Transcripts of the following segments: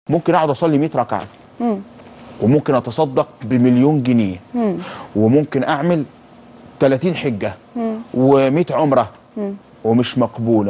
ممكن اقعد اصلي 100 ركعه وممكن اتصدق بمليون جنيه وممكن اعمل 30 حجه و100 عمره ومش مقبوله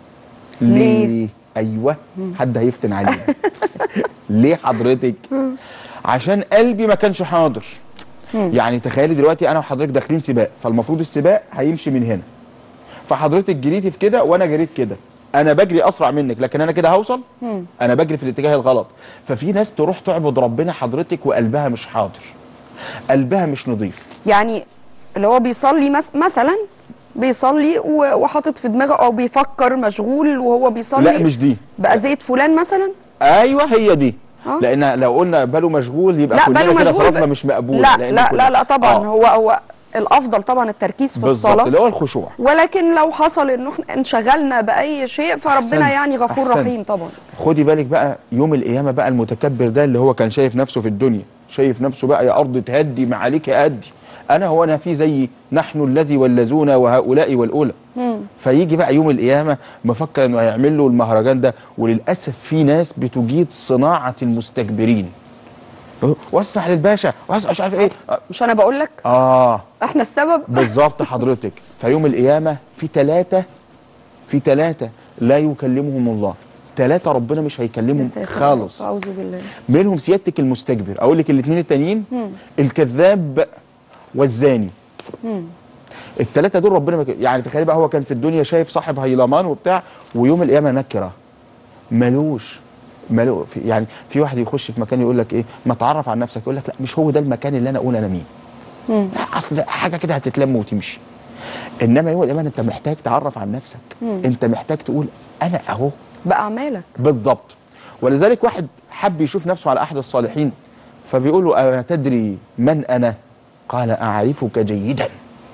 ليه؟ ايوه حد هيفتن علينا ليه حضرتك عشان قلبي ما كانش حاضر يعني تخيلي دلوقتي انا وحضرتك داخلين سباق فالمفروض السباق هيمشي من هنا فحضرتك جريتي في كده وانا جريت كده انا بجري اسرع منك لكن انا كده هوصل انا بجري في الاتجاه الغلط ففي ناس تروح تعبد ربنا حضرتك وقلبها مش حاضر قلبها مش نظيف يعني اللي هو بيصلي مس مثلا بيصلي و- وحاطط في دماغه او بيفكر مشغول وهو بيصلي لا مش دي بأذية فلان مثلا ايوه هي دي آه. لان لو قلنا باله مشغول يبقى لا كلنا باله كده مشغول صلاتنا ب- مش مقبول لا لأن لا كل- لا لا طبعا آه. هو هو الافضل طبعا التركيز في بالظبط الصلاه اللي هو الخشوع ولكن لو حصل انه احنا انشغلنا باي شيء فربنا أحسنت. يعني غفور أحسنت. رحيم طبعا خدي بالك بقى يوم القيامه بقى المتكبر ده اللي هو كان شايف نفسه في الدنيا شايف نفسه بقى يا ارض تهدي ما عليك ادي انا هو انا في زي نحن الذي والذون وهؤلاء والاولى فيجي بقى يوم القيامه مفكر انه هيعمل له المهرجان ده وللاسف في ناس بتجيد صناعه المستكبرين وسع للباشا وسع مش عارف ايه مش انا بقول لك اه احنا السبب بالظبط حضرتك فيوم القيامة في ثلاثة في ثلاثة لا يكلمهم الله ثلاثة ربنا مش يا هيكلمهم ساتر خالص اعوذ بالله منهم سيادتك المستكبر اقول لك الاثنين التانيين الكذاب والزاني الثلاثة دول ربنا ما ك- يعني تخيل بقى هو كان في الدنيا شايف صاحب هيلمان وبتاع ويوم القيامة نكرة ملوش ملو في يعني في واحد يخش في مكان يقول لك ايه ما تعرف عن نفسك يقول لك لا مش هو ده المكان اللي انا اقول انا مين لا اصل حاجه كده هتتلم وتمشي انما يوم القيامه انت محتاج تعرف عن نفسك انت محتاج تقول انا اهو باعمالك بالضبط ولذلك واحد حب يشوف نفسه على احد الصالحين فبيقول له أما تدري من انا قال اعرفك جيدا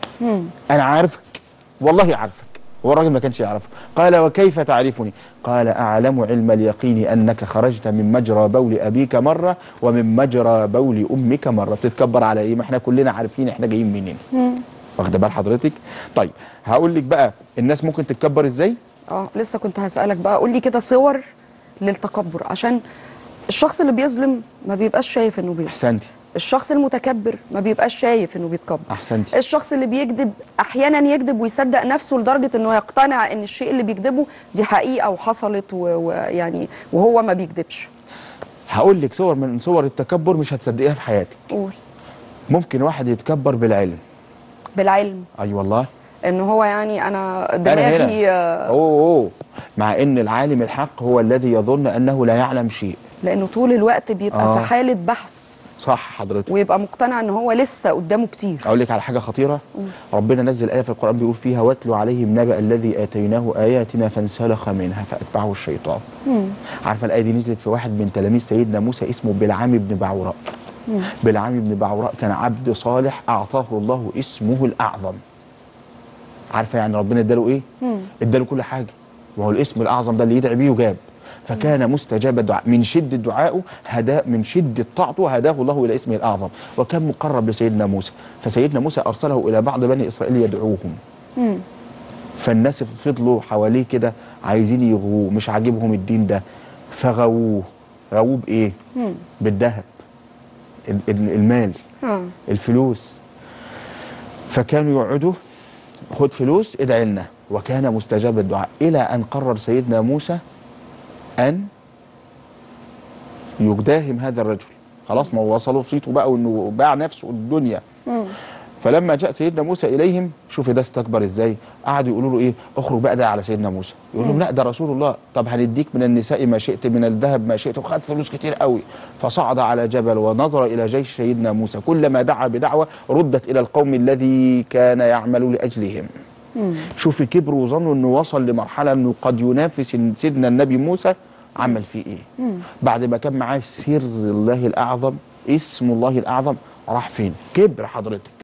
انا عارفك والله عارفك هو الراجل ما كانش يعرفه قال وكيف تعرفني قال اعلم علم اليقين انك خرجت من مجرى بول ابيك مره ومن مجرى بول امك مره بتتكبر على ايه ما احنا كلنا عارفين احنا جايين منين واخده بال حضرتك طيب هقول لك بقى الناس ممكن تتكبر ازاي اه لسه كنت هسألك بقى قول لي كده صور للتكبر عشان الشخص اللي بيظلم ما بيبقاش شايف انه بيظلم احسنتي الشخص المتكبر ما بيبقاش شايف انه بيتكبر احسنتي الشخص اللي بيكذب احيانا يكذب ويصدق نفسه لدرجه انه يقتنع ان الشيء اللي بيكذبه دي حقيقه وحصلت و- ويعني وهو ما بيكذبش هقول لك صور من صور التكبر مش هتصدقيها في حياتك قول ممكن واحد يتكبر بالعلم بالعلم اي أيوة والله ان هو يعني انا انا دماغي هنا آه، اوه اوه مع ان العالم الحق هو الذي يظن انه لا يعلم شيء لانه طول الوقت بيبقى آه. في حاله بحث صح حضرتك ويبقى مقتنع ان هو لسه قدامه كتير اقول لك على حاجه خطيره ربنا نزل ايه في القران بيقول فيها واتلو عليهم نبأ الذي اتيناه اياتنا فانسلخ منها فاتبعه الشيطان عارفه الايه دي نزلت في واحد من تلاميذ سيدنا موسى اسمه بلعام بن بعوراء بلعام بن بعوراء كان عبد صالح اعطاه الله اسمه الاعظم عارفه يعني ربنا اداله ايه اداله كل حاجه وهو الاسم الاعظم ده اللي يدعي بيه يجاب فكان مستجاب الدعاء من شده دعائه هدا من شده طاعته هداه الله الى اسمه الاعظم وكان مقرب لسيدنا موسى فسيدنا موسى ارسله الى بعض بني اسرائيل يدعوهم فالناس فضلوا حواليه كده عايزين يغووه مش عاجبهم الدين ده فغووه غووه بايه بالذهب ال- ال- المال اه الفلوس فكانوا يقعدوا خد فلوس ادعي لنا وكان مستجاب الدعاء الى ان قرر سيدنا موسى ان يداهم هذا الرجل خلاص ما هو وصلوا صيته بقى وانه باع نفسه الدنيا فلما جاء سيدنا موسى اليهم شوف ده استكبر ازاي قعدوا يقولوا له ايه اخرج بقى ده على سيدنا موسى يقول لهم لا ده رسول الله طب هنديك من النساء ما شئت من الذهب ما شئت وخد فلوس كتير قوي فصعد على جبل ونظر الى جيش سيدنا موسى كلما دعا بدعوه ردت الى القوم الذي كان يعمل لاجلهم شوف كبروا وظنوا انه وصل لمرحله انه قد ينافس سيدنا النبي موسى عمل فيه ايه بعد ما كان معاه سر الله الاعظم اسم الله الاعظم راح فين كبر حضرتك